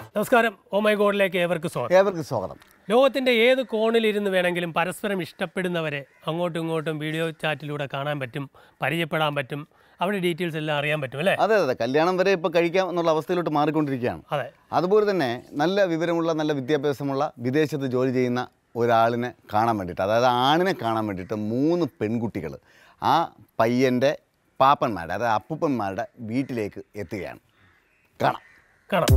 നമസ്കാരം oh my ഗോഡിലേക്ക് ഏവർക്ക് സ്വാഗതം ഏവർക്കും സ്വാഗതം ലോകത്തിന്റെ ഏത് കോണിലിരുന്ന് വേണമെങ്കിലും പരസ്പരം ഇഷ്ടപ്പെടുന്നവരെ അങ്ങോട്ടും ഇങ്ങോട്ടും വീഡിയോ ചാറ്റിലൂടെ കാണാൻ പറ്റും പരിചയപ്പെടാൻ പറ്റും അവരുടെ ഡീറ്റെയിൽസ് എല്ലാം അറിയാൻ പറ്റും അല്ലേ അതെ അതെ കല്യാണം വരെ ഇപ്പോൾ കഴിക്കാം എന്നുള്ള അവസ്ഥയിലോട്ട് മാറിക്കൊണ്ടിരിക്കുകയാണ് അതെ അതുപോലെ തന്നെ നല്ല വിവരമുള്ള നല്ല വിദ്യാഭ്യാസമുള്ള വിദേശത്ത് ജോലി ചെയ്യുന്ന ഒരാളിനെ കാണാൻ വേണ്ടിയിട്ട് അതായത് ആണിനെ കാണാൻ വേണ്ടിയിട്ട് മൂന്ന് പെൺകുട്ടികൾ ആ പയ്യൻ്റെ പാപ്പന്മാരുടെ അതായത് അപ്പൂപ്പന്മാരുടെ വീട്ടിലേക്ക് എത്തുകയാണ് കാണാം കാണാം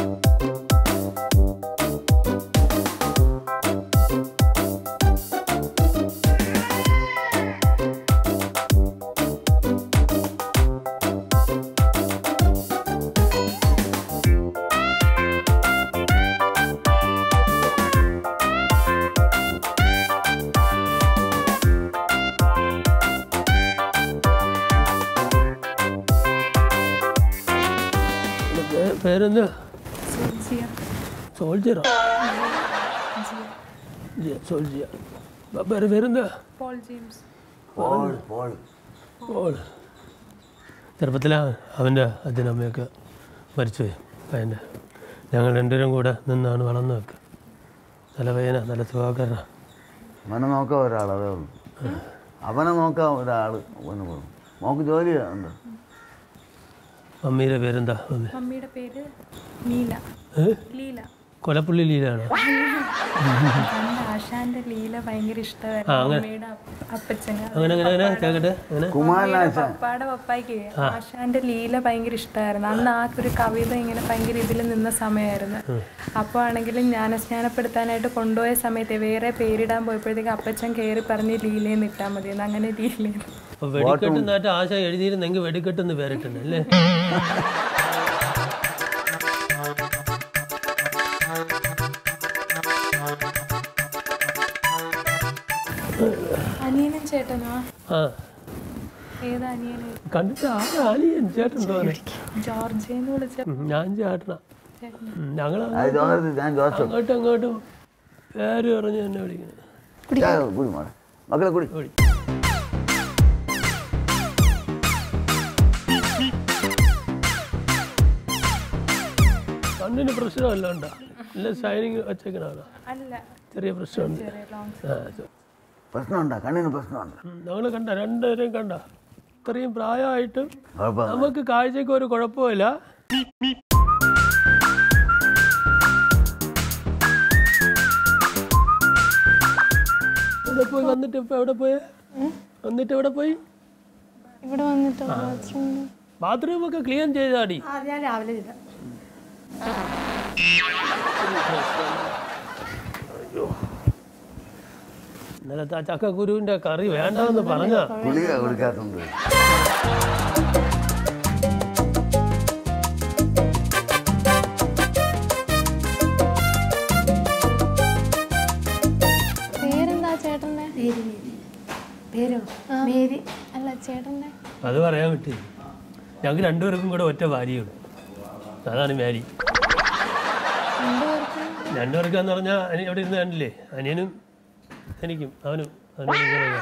പേ- പേരെന്താ സോൾജറോ സോൾജിയ പേര് പേരെന്താ പോൾ ജെയിംസ് ഓൾ ചെറുപ്പത്തിലാണ് അവൻ്റെ അച്ഛനും അമ്മയൊക്കെ മരിച്ചുപോയി പയ്യൻ്റെ ഞങ്ങൾ രണ്ടുപേരും കൂടെ നിന്നാണ് വളർന്നു വെക്കുക നല്ല പയ്യനാ നല്ല സുഖാക്കാരനാ അവനെ നോക്കാൻ ഒരാൾ അതേ ഉള്ളൂ അവനെ നോക്കാൻ ഒരാൾ അവന് പോകും മോക്ക് ജോലി ഉണ്ട് മമ്മിയുടെ പേരെന്താ മമ്മി മമ്മിയുടെ പേര് ലീല ഏ? ലീല കൊലപ്പുള്ളി ലീലാണോ പണ്ട് ആശാന്റെ ലീല ഭയങ്കര ആ, ഇഷ്ടമായിരുന്നു അങ്ങനെ. മമ്മിയുടെ അപ്പച്ചന് അങ്ങനെ അങ്ങനെ അങ്ങനെ കേൾക്കട്ടെ അങ്ങനെ കുമാരനാശാൻ പപ്പാടെ പപ്പായ്ക്ക് ആശാന്റെ ലീല ഭയങ്കര ഇഷ്ടമായിരുന്നു അന്ന് ആ ഒരു കവിത ഇങ്ങനെ ഭയങ്കര ഇതിൽ നിന്ന സമയമായിരുന്നു അപ്പോൾ ആണെങ്കിലും ജ്ഞാനസ്നാനപ്പെടുത്താനായിട്ട് കൊണ്ടുപോയ സമയത്ത് വേറെ പേരിടാൻ പോയപ്പോഴത്തേക്ക് അപ്പച്ചൻ കയറി പറഞ്ഞ് ലീലയെന്ന് ഇട്ടാൽ മതി എന്ന് അങ്ങനെ ലീലയെന്ന് അപ്പോൾ വെടിക്കെട്ടുന്നായിട്ട് ആശ എഴുതിയിരുന്നെങ്കിൽ വെടിക്കെട്ടെന്ന് പേരിട്ടുണ്ട് അല്ലേ അനിയനും ചേട്ടനോ ആ ഏതാ അനിയന് കണ്ടിട്ട് ആരാ അനിയൻ ചേട്ടൻ തോന്നി ജോർജിയെന്ന് വിളിച്ച ഞാൻ ചേട്ടനാ ചേട്ടന് ഞങ്ങൾ അത് ജോസഫ് ഞാൻ ജോസഫ് അങ്ങോട്ടും അങ്ങോട്ടും പേര് പറഞ്ഞ് തന്നെ വിളിക്കുന്നത് ചായ കുടി മോളെ മക്കളെ കുടി ഓടി കണ്ണിന് പ്രശ്നമല്ല ഉണ്ടോ ഇല്ല ഷൈനിങ് വെച്ചേക്കണോ അല്ല ചെറിയ പ്രശ്നമുണ്ട് ചെറിയ ലോങ് ആ ശരി. പ്രശ്നമുണ്ടോ കണ്ണിന് പ്രശ്നമുണ്ടോ ഉം, ഞങ്ങള് കണ്ട രണ്ടുപേരെയും കണ്ട ഇത്രയും പ്രായമായിട്ടും കുഴപ്പമില്ല നമുക്ക് കാഴ്ചക്ക് ഒരു കുഴപ്പമില്ല എവിടെ പോയി വന്നിട്ട് ഇപ്പൊ എവിടെ പോയി വന്നിട്ട് എവിടെ പോയി ഇവിടെ വന്നിട്ട് ബാത്റൂമിൽ ബാത്റൂം ഒക്കെ ക്ലീൻ ചെയ്താടി ഞാൻ രാവിലെ ചെയ്ത ഇന്നലത്തെ ആ ചക്കക്കുരുവിന്റെ കറി വേണ്ടെന്ന് പറഞ്ഞ ഗുളിക കൊടുക്കാത്തുണ്ട് പേരെന്താ ചേട്ടന്റെ പേരോ മേരി അല്ല ചേട്ടന്റെ അത് പറയാൻ പറ്റി ഞങ്ങൾക്ക് രണ്ടുപേർക്കും കൂടെ ഒറ്റ ഭാര്യയുള്ളൂ അതാണ് മാരി രണ്ടുപേർക്കും രണ്ടുപേർക്കെന്ന് പറഞ്ഞാൽ അനി അവിടെ ഇരുന്ന് കണ്ടില്ലേ അനിയനും എനിക്കും അവനും അവനും ഇങ്ങനെയാണ്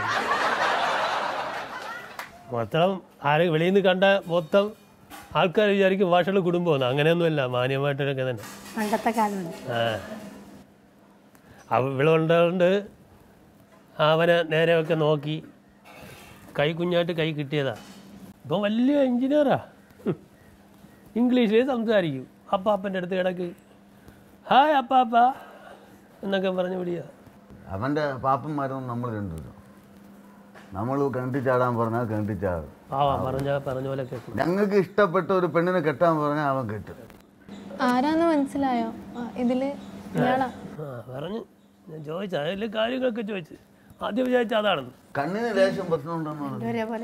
മൊത്തം ആരെ വെളിയിൽ നിന്ന് കണ്ട മൊത്തം ആൾക്കാർ വിചാരിക്കും ഭാഷയുള്ള കുടുംബമാണ് അങ്ങനെയൊന്നുമല്ല മാന്യമായിട്ടൊക്കെ തന്നെ പണ്ടത്തെ കാലമാണ് ആ അവ വിളവുണ്ടോണ്ട് അവനെ നേരെയൊക്കെ നോക്കി കൈ കുഞ്ഞായിട്ട് കൈ കിട്ടിയതാ ഇപ്പം വലിയ എഞ്ചിനീയറാ ഇംഗ്ലീഷിൽ സംസാരിക്കും അപ്പാപ്പൻ്റെ അടുത്ത് കിടക്ക് ഹായ് അപ്പാപ്പ എന്നൊക്കെ പറഞ്ഞ് വിടിയ അവൻ്റെ പാപ്പന്മാരൊന്നും നമ്മൾ രണ്ടുപേരും നമ്മൾ കിണറ്റി ചാടാൻ പറഞ്ഞാൽ കിണറ്റി ചാടും പാവാ പറഞ്ഞ പറഞ്ഞ പോലെ കേൾക്കും ഞങ്ങൾക്ക് ഇഷ്ടപ്പെട്ട ഒരു പെണ്ണിനെ കെട്ടാൻ പറഞ്ഞാൽ അവൻ കെട്ടും ആരാന്ന് മനസ്സിലായോ ആ, ഇതില് ഇയാളാ ആ പറഞ്ഞു ഞാൻ ചോദിച്ച അതിൽ കാര്യങ്ങളൊക്കെ ചോദിച്ചു ആദ്യം വിചാരിച്ച അതാണെന്ന് കണ്ണിന് ലേശം പ്രശ്നമുണ്ടെന്ന് പറഞ്ഞു ഒരേപോലെ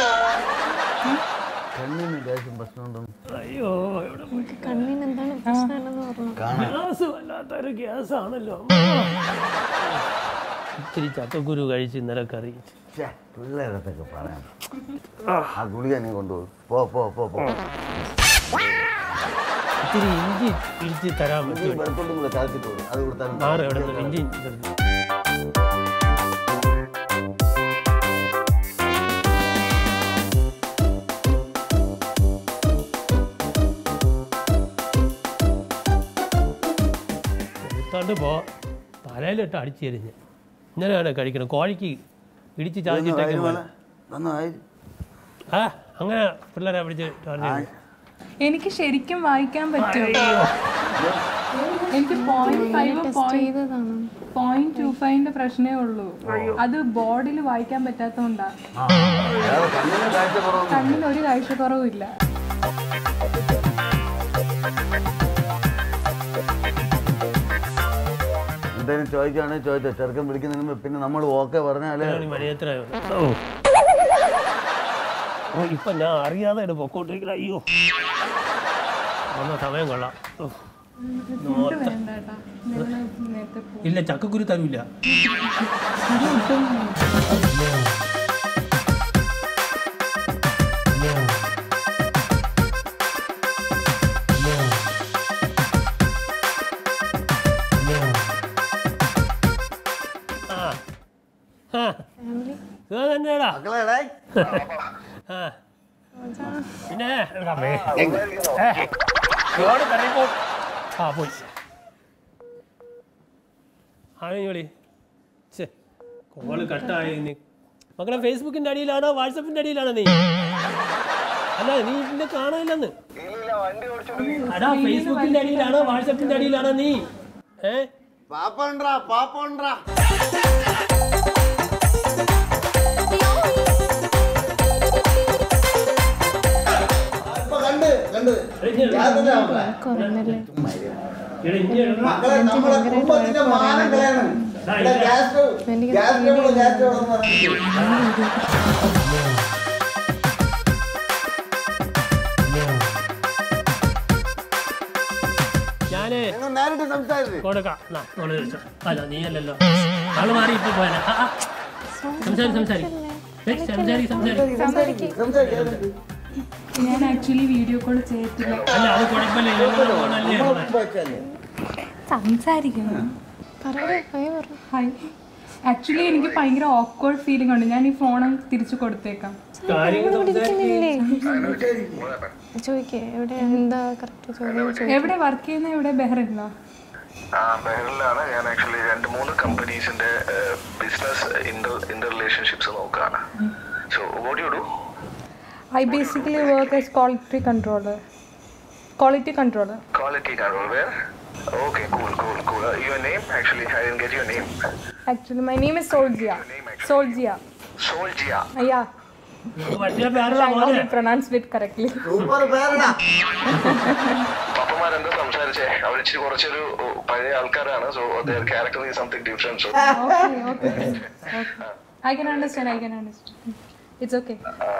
കണ്ണിന് ലേശം പ്രശ്നമുണ്ടെന്ന് അയ്യോ എവിടെ പോയി കണ്ണിന് എന്താണ് പ്രശ്നമുണ്ടെന്ന് പറഞ്ഞു ഗ്യാസ് വല്ലാത്തൊരു ഗ്യാസ് ആണല്ലോ ഇത്തിരി ചക്കക്കുരു കഴിച്ച് ഇന്നലെ കറി ഛേ, പിള്ളേരത്തൊക്കെ പറയാം ആ ഗുളിക നീ കൊണ്ടുപോകും പോ പോ പോ പോ ഇത്തിരി ഇഞ്ചി പിടിച്ച് തരാൻ പറ്റുമോ വെളുത്തുള്ളും കൂടെ ചതച്ചിട്ട് കൊടുക്കും അത് കൊടുത്താൽ മാറി എവിടെ നിന്ന് ഇഞ്ചി ചെറുത്. കണ്ട് പോ തലയിലിട്ട് അടിച്ചെരിഞ്ഞ് ഇങ്ങനെയാണ് കഴിക്കണം കോഴിക്ക് ഇടിച്ച് ചാദിച്ചിട്ടേക്ക് പോലെ ഒന്ന് ആയി ആ അങ്ങനെ പിള്ളേരെ പിടിച്ച് പറഞ്ഞു എനിക്ക് ശരിക്കും വായിക്കാൻ പറ്റും എനിക്ക് പോയിന്റ് ഫൈവ് ചെയ്തതാണോ പോയിന്റ് ടു ഫൈവിന്റെ പ്രശ്നമേ ഉള്ളൂ അത് ബോർഡിൽ വായിക്കാൻ പറ്റാത്തതുകൊണ്ടാ അയാളെ കണ്ണിന് കാഴ്ച കുറവ് കണ്ണിന് ഒരു കാഴ്ചക്കുറവും ഇല്ല എന്തെങ്കിലും ചോദിക്കുകയാണെങ്കിൽ ചോദിച്ചോ ചെറുക്കൻ വിളിക്കുന്നതിന് മുമ്പ് പിന്നെ നമ്മൾ ഓക്കെ പറഞ്ഞാലേ മണിയത്ര ഓ ഓ ഇപ്പൊ ഞാൻ അറിയാതെ ഇവിടെ പൊക്കോട്ടിരിക്കല അയ്യോ വന്ന സമയം കൊള്ളാം ഓ. ഫുഡ് വേണ്ട കേട്ടാ ഞങ്ങള് നേരത്തെ പോകും ഇല്ല ചക്കക്കുരു തരൂല ആ. ആ. ഫാമിലി സുഖം തന്നെയാടാ മക്കളെ ആ. പിന്നെ അമ്മേ. ഏ, ഇങ്ങോട്ട് കറിയപ്പോ. ആ പോയി ആണോടി ചേ കോള് കട്ടായി നീ മക്കളെ ഫേസ്ബുക്കിന്റെ അടിയിലാണോ വാട്സപ്പിന്റെ അടിയിലാണോ നീ അല്ല നീ ഇതിന്റെ കാണാനില്ലെന്ന് അടാ ഫേസ്ബുക്കിന്റെ അടിയിലാണോ വാട്സപ്പിന്റെ അടിയിലാണോ നീ ഏ പാപ്പണ്ടാ പാപ്പണ്ടാ കണ്ട് കണ്ട് കുറഞ്ഞല്ലേ ഇവിടെ ഇഞ്ഞി ഇടണം. മക്കളെ നമ്മളെ കുടുംബത്തിന്റെ മാനം കളയണം ഇവിടെ gas stove gas stove gas stove എന്ന് പറഞ്ഞു ഞാനേ നിങ്ങൾ നേരിട്ട് സംസാരിച്ചു കൊടുക്കാം എന്നാ, മോള് കഴിച്ചോ. അല്ല നീ അല്ലല്ലോ ആള് മാറി ഇപ്പൊ പോയാ സംസാരി സംസാരി ഏയ്, സംസാരി സംസാരി സംസാരിക്കാം ഞാൻ ആക്ച്വലി വീഡിയോ കോൾ ചെയ്യത്തില്ല അല്ല അത് കുഴപ്പമില്ല ഇവരുടെ ഫോണല്ലേ സംസാരിക്കണം പറയൂ പോയി പറഞ്ഞു ഹായ് ആക്ച്വലി എനിക്ക് ഭയങ്കര ഓക്വേർഡ് ഫീലിംഗ് ഉണ്ട് ഞാൻ ഈ ഫോൺ തിരിച്ചു കൊടുത്തേക്കാം കാര്യങ്ങൾ ഇരിക്കുന്നില്ലേ ചോദിക്കേ എവിടെ എന്താ കറക്റ്റ് ചോദ്യം ചോദിക്കും എവിടെ വർക്ക് ചെയ്യുന്ന എവിടെ ബെഹ്റിനിലോ ആ ബഹറിലാണ് ഞാൻ ആക്ച്വലി രണ്ട് മൂന്ന് കമ്പനീസിന്റെ ബിസിനസ് ഇന്റർ ഇന്റർ റിലേഷൻഷിപ്സ് നോക്കുകയാണ് so what you do I basically work as quality controller quality controller quality control where okay cool cool cool your name actually I don't get your name actually my name is സോൾജിയ സോൾജിയ സോൾജിയ അയ്യാ മറ്റേ പേരല്ല I മോനെ hope you pronounced it correctly. Super പേരടാ പപ്പമാരെന്താ സംസാരിച്ചേ അവർ ഇച്ചിരി കുറച്ചൊരു ഓ, പഴയ ആൾക്കാരാണ് so their character is something different so Okay, okay. okay. I can understand, I can understand. It's okay.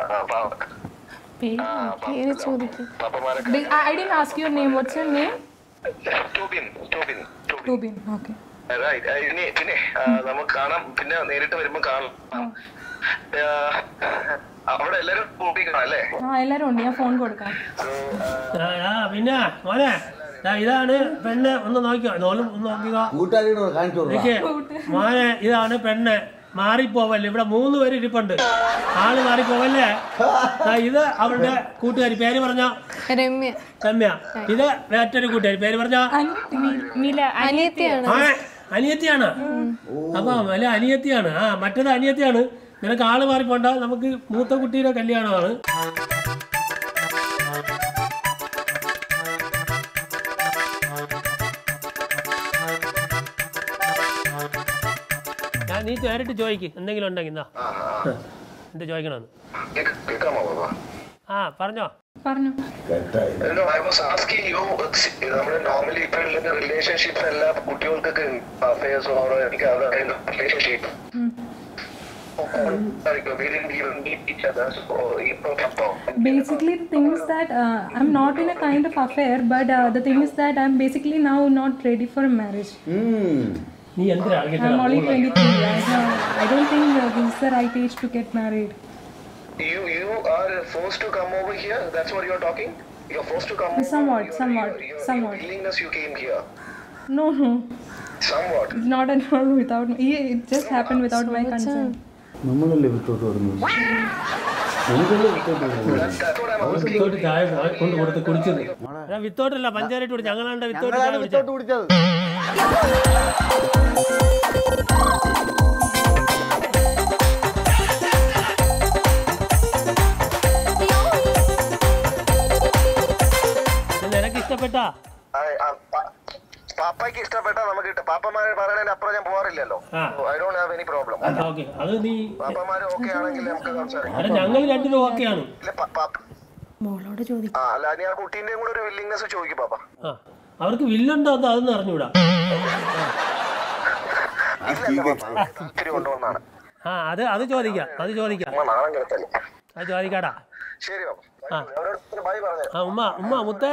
പേര് പേര് ചോദിക്കും പപ്പമാരൊക്കെ Be- I, I didn't ask your name. What's your name? Tobin Tobin Tobin Tobin. Okay. Right ഇനി പിന്നെ ആ, നമുക്ക് കാണാം പിന്നെ നേരിട്ട് വരുമ്പോ കാണാം ആ, അവിടെ എല്ലാരും കൂട്ടി കാണാം അല്ലേ ആ എല്ലാരും ഉണ്ട് ഞാൻ ഫോൺ കൊടുക്കാം സോ ആ, ആ, പിന്നെ മോനെ ദാ ഇതാണ് പെണ്ണ് ഒന്ന് നോക്കിയോ നോലും ഒന്ന് നോക്കിക്കോ കൂട്ടുകാരിയോട് കാണിച്ചു കൊടുക്കാം എനിക്ക് മോനെ ഇതാണ് പെണ്ണ് മാറിപ്പോവല്ലേ ഇവിടെ മൂന്ന് പേര് ഇരിപ്പുണ്ട് ആള് മാറിപ്പോവല്ലേ ദാ ഇത് അവളുടെ കൂട്ടുകാരി പേര് പറഞ്ഞ രമ്യ രമ്യ ഇത് മറ്റൊരു കൂട്ടുകാരി പേര് പറഞ്ഞ നില അനിയത്തിയാണ് ആ അനിയത്തിയാണ് അപ്പം അല്ല അനിയത്തിയാണ് ആ മറ്റേത് അനിയത്തിയാണ് നിനക്ക് ആള് മാറിപ്പോണ്ട നമുക്ക് മൂത്ത കുട്ടിയുടെ കല്യാണമാണ് ഞാൻ നീ നേരിട്ട് ചോദിക്ക് എന്തെങ്കിലും ഉണ്ടെങ്കിൽ എന്നാ എന്ത് ചോദിക്കണമെന്ന് കേക്ക്- കേൾക്കാമോ ബാബാ ആ പറഞ്ഞോ പറഞ്ഞു No, I was asking you, നമ്മുടെ നോർമലി ഇപ്പൊ ഉള്ള റിലേഷൻഷിപ്സ് എല്ലാ കുട്ടികൾക്കൊക്കെ അഫയേഴ്സ് ഓരോ എനിക്ക് അത് relationship we didn't even meet each other so ഇപ്പൊ കപ്പോ Basically, the thing is that uh, I'm not in a kind of affair, but uh, the thing is that I'm basically now not ready for marriage. നീ എന്തിനാ I'm only 23. I, have, I don't think uh, this is the right age to get married. you you are forced to come over here that's what you're talking you're forced to come Somewhat, over. Your- somewhat, your, your, somewhat. your willingness you came here No, no. somewhat It's not at all without me. It just happened without my consent. നമ്മളല്ലേ വിട്ടോട്ട് തുടങ്ങുന്നത് നമുക്കല്ലേ വിട്ടോട്ട് തുടങ്ങുന്നത് that's what i'm asking without ചായ കൊണ്ട് കൊടുത്ത് കുടിച്ചത് വിത്തോട്ടല്ല പഞ്ചായത്ത് കുടിച്ചു ഞങ്ങളാണ്ട് without ചായ ഞങ്ങളാണ് കുടിച്ചത് വിത്തോട്ട് കുടിച്ചത് നിനക്ക് ഇഷ്ടപ്പെട്ടാ ആ, ആ, പ- പാപ്പയ്ക്ക് ഇഷ്ടപ്പെട്ട നമുക്ക് കിട്ടും പാപ്പമാര് പറയണതിന് അപ്പുറം ഞാൻ പോകാറില്ലല്ലോ ആ. I don't have any problem okay അത് നീ പാപ്പമാര് ഓക്കെ ആണെങ്കിൽ നമുക്ക് സംസാരിക്കാം അല്ല ഞങ്ങൾ രണ്ടിനും ഓക്കെയാണ് ഇല്ല പ- പാപ്പ ആ അല്ല നീ ആ കുട്ടീന്റെയും കൂടെ ഒരു വില്ലിങ്നെസ് ചോദിക്കും പാപ്പ ആ അവർക്ക് വില്ലുണ്ടോ എന്ന് അതൊന്നും അറിഞ്ഞൂടാ ഇല്ല പാപ്പ താല്പര്യം ഉണ്ടോ എന്നാണ് ആ അത് അത് ചോദിക്കാം അത് ചോദിക്കാം ഉമ്മ നാണം കിടത്തല്ലേ അത് ചോദിക്കാടാ ശരി പാപ്പ ആ. അവരോട് ബൈ പറഞ്ഞു ആ ഉമ്മ ഉമ്മ മുത്തേ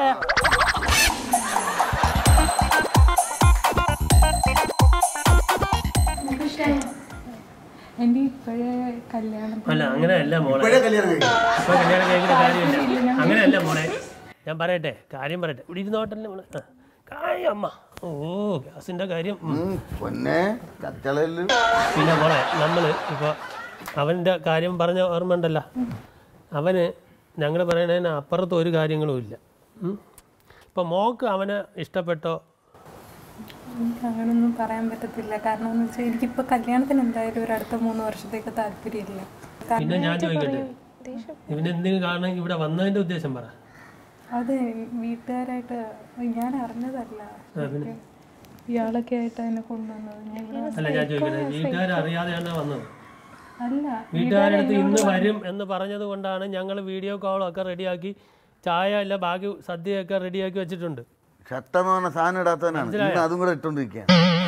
എൻ്റെ ഇപ്പോഴേ കല്യാണം അല്ല അങ്ങനെയല്ല മോളെ ഇപ്പോഴേ കല്യാണം കഴിക്കും ഇപ്പൊ കല്യാണം കഴിക്കുന്ന കാര്യമില്ല അങ്ങനെയല്ല മോളെ ഞാൻ പറയട്ടെ കാര്യം പറയട്ടെ ഇവിടെ ഇരുന്നോട്ടല്ലേ മോളെ ആ, കാര്യം അമ്മ ഓ ഗ്യാസിന്റെ കാര്യം ഉം. ഉം, പൊന്നെ കച്ചളയില് പിന്നെ മോളെ നമ്മൾ ഇപ്പോൾ അവൻ്റെ കാര്യം പറഞ്ഞ ഓർമ്മ ഉണ്ടല്ലോ അവന് ഞങ്ങൾ പറയണതിന് അപ്പുറത്ത് ഒരു കാര്യങ്ങളും ഇല്ല ഇപ്പം മോക്ക് അവനെ ഇഷ്ടപ്പെട്ടോ എനിക്ക് അങ്ങനൊന്നും പറയാൻ പറ്റത്തില്ല കാരണം എന്ന് വെച്ചാൽ എനിക്കിപ്പോൾ കല്യാണത്തിന് എന്തായാലും ഒരു അടുത്ത മൂന്ന് വർഷത്തേക്ക് താല്പര്യമില്ല പിന്നെ ഞാൻ ചോദിക്കട്ടെ ഇവന് എന്തെങ്കിലും കാരണം ഇവിടെ വന്നതിൻ്റെ ഉദ്ദേശം പറ അത് വീട്ടുകാരായിട്ട് ഞാൻ അറിഞ്ഞതല്ല ഇയാളൊക്കെ ആയിട്ട് എന്നെ കൊണ്ടുവന്നത് ഞാൻ ഇവിടെ അല്ല ഞാൻ ചോദിക്കട്ടെ വീട്ടുകാരറിയാതെയാണ് വന്നത് അല്ല വീട്ടുകാരുടെ അടുത്ത് ഇന്ന് വരും എന്ന് പറഞ്ഞത് കൊണ്ടാണ് ഞങ്ങൾ വീഡിയോ കോളൊക്കെ റെഡിയാക്കി ചായ അല്ല ബാക്കി സദ്യയൊക്കെ റെഡിയാക്കി വെച്ചിട്ടുണ്ട് ഷട്ടെന്ന് പറഞ്ഞ സാധനം ഇടാത്തവനാണ് ഇന്ന് അതും കൂടെ ഇട്ടോണ്ടിരിക്കുക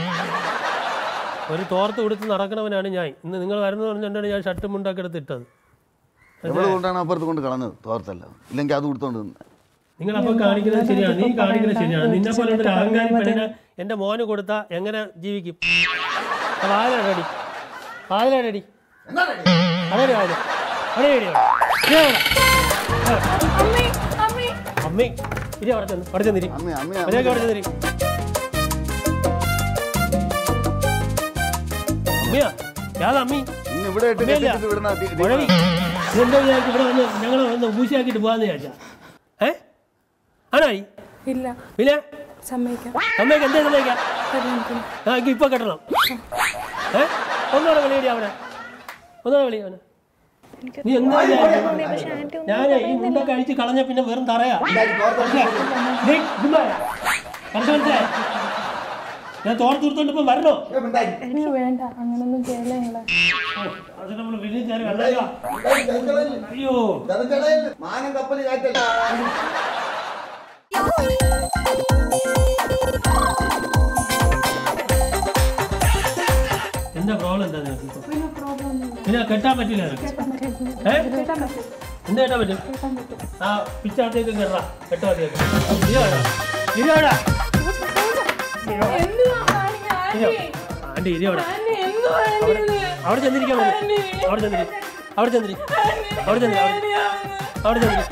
ഒരു തോർത്ത് കൊടുത്ത് നടക്കണവനാണ് ഞാൻ ഇന്ന് നിങ്ങൾ വരുന്നത് പറഞ്ഞുകൊണ്ടാണ് ഞാൻ ഷർട്ടും മുണ്ടൊക്കെ എടുത്ത് ഇട്ടത് എവിടെ കൊണ്ടാണ് അപ്പുറത്ത് കൊണ്ട് കളഞ്ഞത് തോർത്തല്ല ഇല്ലെങ്കിൽ അത് കൊടുത്തോണ്ട് നിന്ന് നിങ്ങൾ അപ്പോൾ കാണിക്കുന്നത് ശരിയാണ് നീ കാണിക്കുന്നത് ശരിയാണ് നിന്നെ പോലെ ഒരു അഹങ്കാരി പെണ്ണിനെ എൻ്റെ മോന് കൊടുത്താ എങ്ങനെ ജീവിക്കും വാതിലടി വാതിലടി അതെ വാതിൽ അവിടെ ഇടി അമ്മി ഇരി അവിടെ ചെന്ന് അവിടെ ചെന്നിരി അമ്മ അമ്മ അവരെയൊക്കെ അവിടെ ചെന്നിരി അമ്മിയാ യാതാ അമ്മി ഇന്ന് ഇവിടെ ഇട്ട് അമ്മയില്ല. കെട്ടിച്ചിട്ട് വിടുന്ന ദി- ദി- കുഴവി ഇതെന്താ വിചാരിച്ചു ഇവിടെ വന്ന് ഞങ്ങൾ വന്ന് ഊശിയാക്കിയിട്ട് പോകാന്ന് വിചാരിച്ചാ ഏ ആണായി ഇല്ല പിന്നെ സമ്മതിക്കാം അമ്മയ്ക്ക് എന്തേ സമ്മതിക്കാം കല്യാണത്തിന് ആ എനിക്ക് ഇപ്പൊ കെട്ടണം ഏ ഒന്നോടെ വിളിയടി അവനെ ഒന്നോടെ വിളി അവനെ നീ എന്താ വിചാരിച്ചത്? ഞാനേ ഈ മുണ്ടൊക്കെ അഴിച്ച് കളഞ്ഞ പിന്നെ വെറും തറയാ നീ ഇതുമാരാ? മനസ്സിലായോ? മനസ്സിലായോ? ഞാൻ തോർത്ത് കൊടുത്തോണ്ട് ഇപ്പം വരണോ ഇനി വേണ്ട അങ്ങനൊന്നും ചെയ്യല നിങ്ങളെ അത് നമ്മൾ വീട്ടിൽ കയറി വെള്ളമില്ല അയ്യോ മാനം കപ്പല് കാറ്റല്ല എന്താ പ്രോബ്ലം എന്താ നിനക്ക് ഇപ്പൊ? പിന്നെ കെട്ടാൻ പറ്റില്ല നിനക്ക് ഏ എന്താ കെട്ടാൻ പറ്റും ആ പിച്ചാത്തേക്ക് കയറാ കെട്ടാത്തേക്ക് ഇരിയോടാ ഇരിയോടാ ആണ്ടി ഇരിയോടാ അവിടെ ചെന്നിരിക്കാൻ മതി അവിടെ ചെന്നിരി അവിടെ ചെന്നിരി അവിടെ ചെന്നിരി അവിടെ- അവിടെ ചെന്നിരി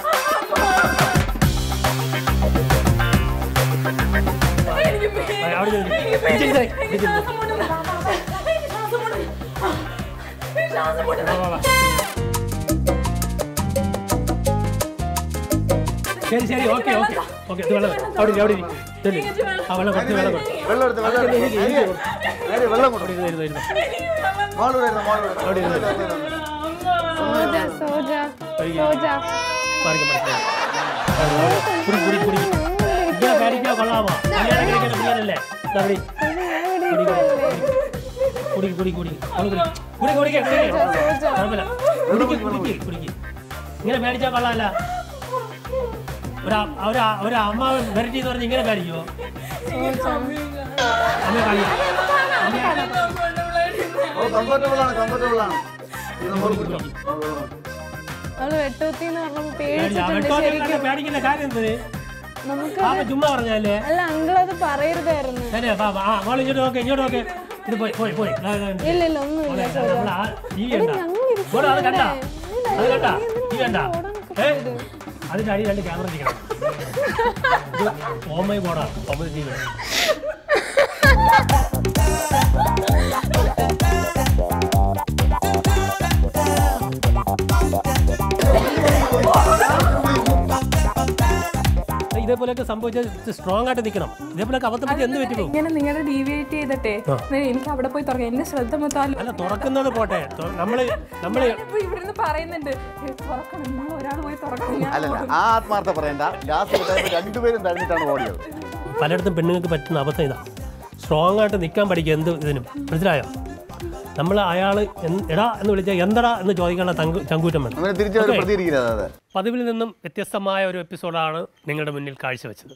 ആ, അവിടെ ചെന്നിരി പിടിച്ചിരുന്നേ, പിടിച്ചിരുന്നേ. വാ, വാ, വാ. ശരി ശരി ഓക്കെ ഓക്കെ ഓക്കെ ഇത് വെള്ളം അവിടെ ഇരി, അവിടെ ഇരി. ചെല്ല്. ആ വെള്ളം കുറച്ച് വെള്ളം കൊടുത്തു വെള്ളം എടുത്ത് വെള്ളം എടുത്ത് നേരെ വെള്ളം കൊടുക്കും ഇരുന്ന് ഇരുന്ന് ഇരുന്ന് മോളൂടെ ഇരുന്ന് മോളൂടെ അവിടെ ഇരുന്ന് സോജ സോജ സോജ മാറിക്ക മാറിക്ക കുടി കുടി കുടി ഇങ്ങനെ പേടിക്കാൻ കൊള്ളാമോ കല്യാണം കഴിക്കുന്ന പിള്ളേരല്ലേ ദാ കുടി കുടി കുടി കുടി അവള് കുടി കുടി കുടിക്ക കുഴപ്പമില്ല കുടിക്ക് കുടിക്ക് കുടിക്ക് ഇങ്ങനെ പേടിച്ചാൽ കൊള്ളാമല്ല ഒരു ഒരു ഒരു അമ്മ വെറൈറ്റി എന്ന് പറഞ്ഞ് ഇങ്ങനെ പേടിക്കുമോ അമ്മ കളി ഓ കംഫർട്ടബിൾ ആണ് കംഫർട്ടബിൾ ആണ് ഇത് മോള് കുടിച്ചോ. അവള് വെട്ടുത്തി എന്ന് പറഞ്ഞപ്പോ പേടിച്ചിട്ടുണ്ട് വെട്ടോട്ട് പേടിക്കുന്ന കാര്യം എന്ത് നമുക്ക് പാപ്പ ചുമ്മാ പറഞ്ഞല്ലേ അല്ല അങ്കിൾ അത് പറയരുതായിരുന്നു ശരി പാപ്പ ആ മോള് ഇങ്ങോട്ട് നോക്ക് ഇങ്ങോട്ട് നോക്ക് ഇത് പോയി പോയി പോയി ദാ, ദാ, ദാ. ഇല്ല ഇല്ല ഒന്നുമില്ല മോളെ, സോജ നമ്മള് ആ TV കണ്ടാ? ഞങ്ങൾ ഇരിക്കുന്നു മോളെ, അത് കണ്ടാ? ഇവിടെ. അത് കണ്ടാ? നീ TV കണ്ടാ? ഓടാനൊക്കെ ഏ? അതിന്റെ അടി രണ്ട് ക്യാമറ ഇരിക്കണം ഓമൈ ബോർഡാ ഓമൈ ടി വി ഇതേപോലെയൊക്കെ സംഭവിച്ചാൽ സ്ട്രോങ് ആയിട്ട് നിൽക്കണം ഇതേപോലെയൊക്കെ അബദ്ധം പറ്റി എന്ത് പറ്റി പോകും ഇങ്ങനെ നിങ്ങളുടെ ഡീവിയേറ്റ് ചെയ്തിട്ടേ എനിക്ക് അവിടെ പോയി തുറക്കാം എന്റെ ശ്രദ്ധ മൊത്തം അല്ല തുറക്കുന്നത് പോട്ടെ തു- നമ്മള് നമ്മള് ഇപ്പൊ ഇവിടുന്ന് പറയുന്നുണ്ട് "ഏ, തുറക്കണം നമ്മൾ ഒരാൾ പോയി തുറക്കണം ഞാൻ അല്ലല്ല ആ ആത്മാർത്ഥ പറയണ്ട ലാസ്റ്റ് രണ്ടുപേരും തഴഞ്ഞിട്ടാണ് ഓടിയത് പലയിടത്തും പെണ്ണുങ്ങൾക്ക് പറ്റുന്ന അബദ്ധം ഇതാ സ്ട്രോങ് ആയിട്ട് നിൽക്കാൻ പഠിക്കുക എന്ത് ഇതിനും മനസ്സിലായോ നമ്മൾ അയാൾ എടാ എന്ന് വിളിച്ചാൽ എന്തടാ എന്ന് ചോദിക്കാനുള്ള തങ്കു ചങ്കൂറ്റം വേണം അങ്ങനെ തിരിച്ചു അവർ Okay. പ്രതികരിക്കുന്നത് അതെ പതിവിൽ നിന്നും വ്യത്യസ്തമായ ഒരു എപ്പിസോഡാണ് നിങ്ങളുടെ മുന്നിൽ കാഴ്ചവെച്ചത്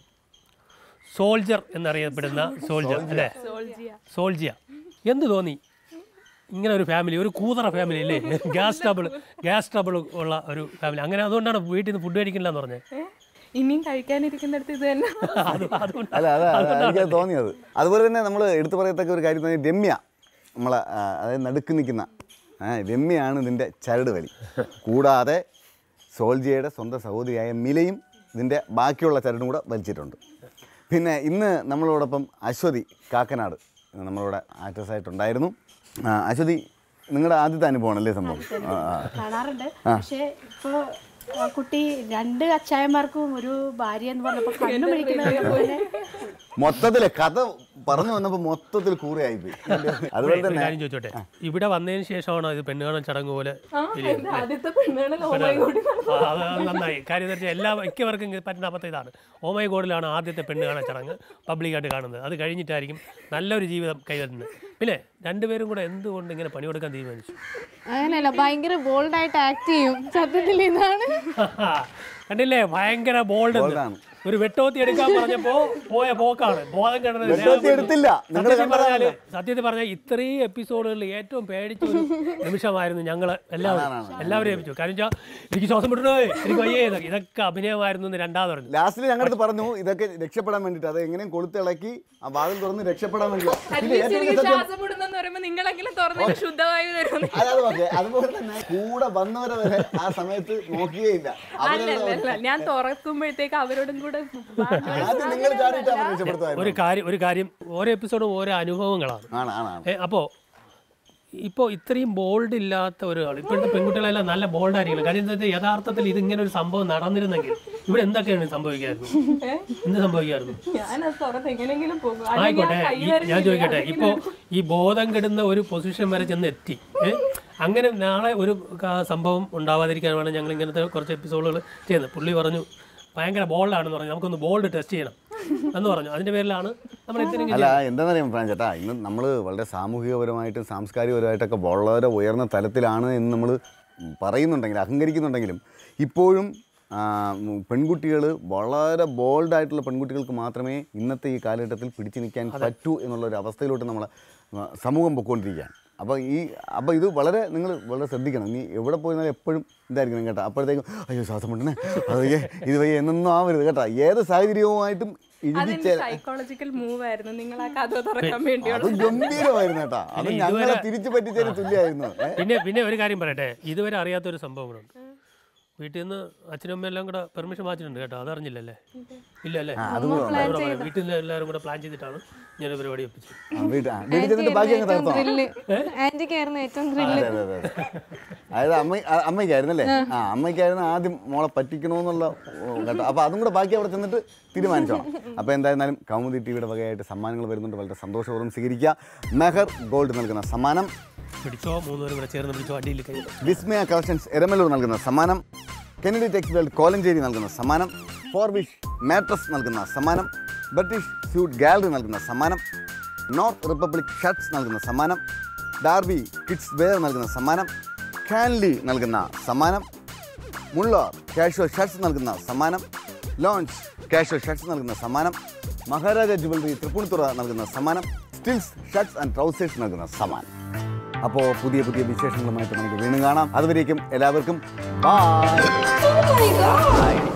സോൾജർ എന്നറിയപ്പെടുന്ന സോൾജർ അല്ലേ സോൾജിയ എന്ത് തോന്നി ഇങ്ങനെ ഒരു ഫാമിലി ഒരു കൂതറ ഫാമിലി അല്ലേ ഗ്യാസ് ട്രബിൾ ഗ്യാസ് ട്രബിൾ ഉള്ള ഒരു ഫാമിലി അങ്ങനെ അതുകൊണ്ടാണ് വീട്ടിൽ നിന്ന് ഫുഡ് കഴിക്കില്ല എന്ന് പറഞ്ഞത് ഏ, ഇനിയും കഴിക്കാനിരിക്കുന്നിടത്ത് ഇത് തന്നെ അത് അതുകൊണ്ട് അല്ല അതാ എനിക്ക് തോന്നിയത് അതുപോലെ തന്നെ നമ്മൾ എടുത്തു പറയത്തക്ക ഒരു കാര്യം തന്നെ രമ്യ നമ്മളെ ആ, അതായത് നടുക്ക് നിൽക്കുന്ന ആ, രമ്യയാണ് ഇതിൻ്റെ ചരട് വലി കൂടാതെ സോൾജിയയുടെ സ്വന്തം സഹോദരിയായ മിലയും ഇതിൻ്റെ ബാക്കിയുള്ള ചരടും കൂടെ വലിച്ചിട്ടുണ്ട് പിന്നെ ഇന്ന് നമ്മളോടൊപ്പം അശ്വതി കാക്കനാട് ഇന്ന് നമ്മളോട് ആക്ട്രസ് ആയിട്ടുണ്ടായിരുന്നു ആ, അശ്വതി നിങ്ങളുടെ ആദ്യത്തെ അനുഭവമാണല്ലേ സംഭവം ആ, ആ. കാണാറുണ്ട് പക്ഷെ ഇപ്പൊ ആ കുട്ടി രണ്ട് അച്ചായന്മാർക്കും ഒരു ഭാര്യ എന്ന് പറഞ്ഞപ്പോ കണ്ണു പിടിക്കുന്നത് പോലെ മൊത്തത്തില് കഥ പറഞ്ഞു വന്നപ്പോൾ മൊത്തത്തിൽ കൂറിയായിപ്പോയി അതുപോലെ ഒരു തന്നെ കാര്യം ചോദിച്ചോട്ടെ ഇവിടെ വന്നതിന് ശേഷമാണോ ഇത് പെണ്ണുകാണൽ ചടങ്ങ് പോലെ ഇരിക്കുന്നത്? ആദ്യത്തെ പെണ്ണാണ് ആ, അത് നന്നായി കാര്യം എന്ന് വെച്ചാൽ എല്ലാ മിക്കവർക്കും ഇത് പറ്റുന്ന അബദ്ധം ഇതാണ് ഓമൈ ഗോഡിലാണ് ആദ്യത്തെ പെണ്ണ് കാണാൻ ചടങ്ങ് പബ്ലിക്കായിട്ട് കാണുന്നത് അത് കഴിഞ്ഞിട്ടായിരിക്കും നല്ലൊരു ജീവിതം കൈവരുന്നത് പിന്നെ രണ്ടുപേരും കൂടെ എന്തുകൊണ്ട് ഇങ്ങനെ പണിയെടുക്കാൻ തീരുമാനിച്ചു അങ്ങനെയല്ല ഭയങ്കര ബോൾഡായിട്ട് ആക്ട് ചെയ്യും സത്യത്തിൽ ഇതാണ് കണ്ടില്ലേ ഭയങ്കര ബോൾഡ് Bold ആണ്. ഒരു വെട്ടോത്തി എടുക്കാൻ പറഞ്ഞപ്പോ പോയ പോക്കാണ് ബോധം കിടന്നത് വെട്ടോത്തി എടുത്തില്ല. നിങ്ങള് സത്യത്തിൽ പറഞ്ഞാല് കണ്ടതാണല്ലോ. സത്യത്തിൽ പറഞ്ഞാൽ ഇത്രയും എപ്പിസോഡുകളിൽ ഏറ്റവും പേടിച്ച ഒരു നിമിഷമായിരുന്നു ഞങ്ങള് എല്ലാവരും എല്ലാവരും ഏൽപ്പിച്ചു കാരണം വെച്ചാൽ എനിക്ക് ശ്വാസം വിടണോ എനിക്ക് വയ്യേ എന്നൊക്കെ. ഇതൊക്കെ അഭിനയമായിരുന്നു എന്ന് രണ്ടാമത് പറഞ്ഞു ലാസ്റ്റിൽ ഞങ്ങളുടെ പറഞ്ഞു ഇതൊക്കെ രക്ഷപ്പെടാൻ വേണ്ടിയിട്ട് അത് എങ്ങനെയും കൊളുത്തിളക്കി ആ വാതിൽ തുറന്ന് രക്ഷപ്പെടാൻ വേണ്ടി പിന്നെ ഏറ്റവും വലിയ സത്യം ശ്വാസം വിടുന്നെന്ന് പറയുമ്പോ നിങ്ങളെങ്കിലും തുറന്നിട്ട് ശുദ്ധവായു തരുന്നു അതാണ് ഓക്കെ അതുപോലെ തന്നെ കൂടെ വന്നവരെ വരെ ആ സമയത്ത് നോക്കിയേയില്ല അവരുടെ അല്ലല്ല ഞാൻ തുറക്കുമ്പോഴത്തേക്ക് അവരോടും കൂടെ ആദ്യം നിങ്ങൾ ചാടിയിട്ട് അവർ രക്ഷപ്പെടുത്തുമായിരുന്നു ഒരു കാര്യം ഒരു കാര്യം ഓരോ എപ്പിസോഡും ഓരോ അനുഭവങ്ങളാണ് ആണ് ആണ് ആണ് ഏ, അപ്പോ ഇപ്പോൾ ഇത്രയും ബോൾഡ് ഇല്ലാത്ത ഒരാൾ ഇപ്പോഴത്തെ പെൺകുട്ടികളെല്ലാം നല്ല ബോൾഡ് ആയിരിക്കണം കാര്യം എന്താ വെച്ചാൽ യഥാർത്ഥത്തിൽ ഇതിങ്ങനെ ഒരു സംഭവം നടന്നിരുന്നെങ്കിൽ ഇവിടെ എന്തൊക്കെയാണ് സംഭവിക്കായിരുന്നു എന്ത് സംഭവിക്കായിരുന്നു ഞാനത് തുറന്ന് എങ്ങനെയെങ്കിലും പോകും അത് ആയിക്കോട്ടെ ഞാൻ കൈ ഈ- വരെ ഞാൻ ഇല്ല. ചോദിക്കട്ടെ ഇപ്പോൾ ഈ ബോധം കെടുന്ന ഒരു പൊസിഷൻ വരെ ചെന്ന് എത്തി ഏ? അങ്ങനെ നാളെ ഒരു ക- സംഭവം ഉണ്ടാവാതിരിക്കാനാണ് ഞങ്ങൾ ഇങ്ങനത്തെ കുറച്ച് എപ്പിസോഡുകൾ ചെയ്യുന്നത് പുള്ളി പറഞ്ഞു ഭയങ്കര ബോൾഡാണെന്ന് പറഞ്ഞു നമുക്കൊന്ന് ബോൾഡ് ടെസ്റ്റ് ചെയ്യണം എന്ന് പറഞ്ഞു അതിന്റെ പേരിലാണ് നമ്മൾ ഇത്രയും അല്ല എന്താണെന്നറിയാം ഫ്രാൻ ചേട്ടാ ഇന്ന് നമ്മൾ വളരെ സാമൂഹികപരമായിട്ടും സാംസ്കാരികപരമായിട്ടൊക്കെ വളരെ ഉയർന്ന തലത്തിലാണ് എന്ന് നമ്മൾ പറയുന്നുണ്ടെങ്കിലും അഹങ്കരിക്കുന്നുണ്ടെങ്കിലും ഇപ്പോഴും പെൺകുട്ടികൾ വളരെ ബോൾഡായിട്ടുള്ള പെൺകുട്ടികൾക്ക് മാത്രമേ ഇന്നത്തെ ഈ കാലഘട്ടത്തിൽ പിടിച്ചു നിൽക്കാൻ പറ്റൂ എന്നുള്ള ഒരു അവസ്ഥയിലോട്ട് നമ്മളെ ആ, സമൂഹം പൊയ്ക്കൊണ്ടിരിക്കുകയാണ് അപ്പോൾ ഈ അപ്പോൾ ഇത് വളരെ നിങ്ങൾ വളരെ ശ്രദ്ധിക്കണം നീ എവിടെ പോയിരുന്നാലും എപ്പോഴും ഇതായിരിക്കണം കേട്ടോ അപ്പോഴത്തേക്കും അയ്യോ ശ്വാസം മുട്ടണേ അതൊക്കെ ഇത് വയ്യ എന്നൊന്നും ആവരുത് കേട്ടോ ഏത് സാഹചര്യവുമായിട്ടും ഇഴുകിച്ചേ അതെന്റെ സൈക്കോളജിക്കൽ മൂവ് ആയിരുന്നു നിങ്ങൾ ആ കഥ തുറക്കാൻ വേണ്ടിയുള്ള അത് ഗംഭീരമായിരുന്നു കേട്ടാ അത് ഇല്ല, ഞങ്ങളെ ഇതുവരെ- തിരിച്ചു പറ്റിച്ചതിന് തുല്യമായിരുന്നു ഏ? പിന്നെ പിന്നെ ഒരു കാര്യം പറയട്ടെ ഇതുവരെ അറിയാത്ത ഒരു സംഭവം കൂടെ ഉണ്ട് വീട്ടിൽ നിന്ന് അച്ഛനും അമ്മയും എല്ലാം കൂടെ പെർമിഷൻ വാങ്ങിച്ചിട്ടുണ്ട് കേട്ടോ അതറിഞ്ഞില്ലല്ലേ ഇല്ല അല്ലേ വീട്ടിൽ നിന്ന് എല്ലാവരും കൂടെ പ്ലാൻ ചെയ്തിട്ടാണ് ഞാൻ ഒരു പരിപാടി ഒപ്പിച്ചത് ആ, വീട്ട് ആ, വീട്ടിൽ ചെന്നിട്ട് ബാക്കി അങ്ങ് തകർത്തോ ത്രില്ല് ആന്റിക്കായിരുന്നു ഏറ്റവും ത്രില്ല് അതെ അതെ അതെ അതായത് അമ്മ ആ, അമ്മയ്ക്കായിരുന്നല്ലേ ആ അമ്മയ്ക്കായിരുന്നു ആദ്യം മോളെ പറ്റിക്കണമെന്നുള്ള ഓ, കേട്ടോ അപ്പോൾ അതും കൂടെ ബാക്കി അവിടെ ചെന്നിട്ട് തീരുമാനിച്ചോണം അപ്പോൾ എന്തായിരുന്നാലും കൗമുദി ടിവിയുടെ വകയായിട്ട് സമ്മാനങ്ങൾ വരുന്നുണ്ട് വളരെ സന്തോഷപൂർവ്വം സ്വീകരിക്കുക മെഹർ ഗോൾഡ് നൽകുന്ന സമ്മാനം പിടിച്ചോ മൂന്നുപേരും കൂടെ ചേർന്ന് പിടിച്ചോ അടിയിൽ കൈ വിസ്മയ കളക്ഷൻസ് എരമല്ലൂർ നൽകുന്ന സമ്മാനം കെനഡി ടെക്സ്റ്റൈൽ കോലഞ്ചേരി നൽകുന്ന സമ്മാനം ഫോർവിഷ് മാട്രസ് നൽകുന്ന സമ്മാനം ബ്രിട്ടീഷ് സ്യൂട്ട് ഗാലറി നൽകുന്ന സമ്മാനം നോർത്ത് റിപ്പബ്ലിക് ഷർട്ട്സ് നൽകുന്ന സമ്മാനം ഡാർബി കിഡ്സ് വെയർ നൽകുന്ന സമ്മാനം ഖാൻലി നൽകുന്ന സമ്മാനം മുള്ള കാഷ്വൽ ഷർട്ട്സ് നൽകുന്ന സമ്മാനം ലോഞ്ച് കാഷ്വൽ ഷർട്ട്സ് നൽകുന്ന സമ്മാനം മഹാരാജ ജുവലറി തൃപ്പൂണിത്തുറ നൽകുന്ന സമ്മാനം സ്റ്റിൽസ് ഷർട്ട്സ് ആൻഡ് ട്രൗസേഴ്സ് നൽകുന്ന സമ്മാനം അപ്പോൾ പുതിയ പുതിയ വിശേഷങ്ങളുമായിട്ട് നമുക്ക് വീണ്ടും കാണാം അതുവരേക്കും എല്ലാവർക്കും ബൈ